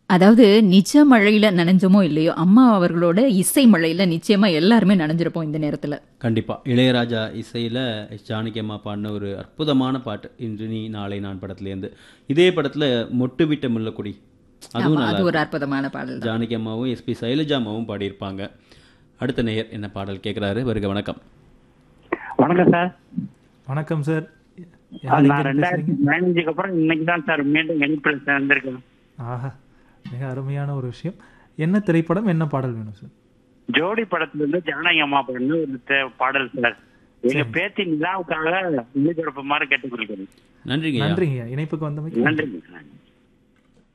அதாவது நிஜ மழையில நனைஞ்சோமோ இல்லையோ அம்மா அவர்களோட இசை மழையில நிச்சயமா எல்லாருமே நனைஞ்சிருப்போம் இந்த நேரத்துல கண்டிப்பாக இளையராஜா இசையில் ஜானகி அம்மா பாடின ஒரு அற்புதமான பாட்டு இன்று நீ நாளை நான் படத்துலேருந்து இதே படத்தில் மொட்டு விட்ட முல்லக்குடி அதுவும் ஆமா, நல்லா அது ஒரு அற்புதமான பாடல் தான் ஜானகி அம்மாவும் எஸ்பி சைலஜா அம்மாவும் பாடியிருப்பாங்க அடுத்த நேயர் என்ன பாடல் கேட்குறாரு வருக வணக்கம் வணக்கம் சார் வணக்கம் சார் அது யார் நான் எங்க ரெண்டாயிரத்தி பேசுறீங்க பதினஞ்சுக்கு அப்புறம் இன்னைக்கு தான் சார் மீண்டும் இணைப்பில் சேர்ந்திருக்கேன் ஆஹா மிக அருமையான ஒரு விஷயம் என்ன திரைப்படம் என்ன பாடல் வேணும் சார் ஜோடி படத்துல இருந்து ஜானகி அம்மா பாடின ஒரு தே- பாடல் சார் எங்க பேத்தி நிலாவுக்காக ஒளிபரப்பு மாதிரி கேட்டுக்கொள்கிறேன் நன்றிங்க நன்றிங்க இணைப்புக்கு வந்தமைக்கு நன்றிங்க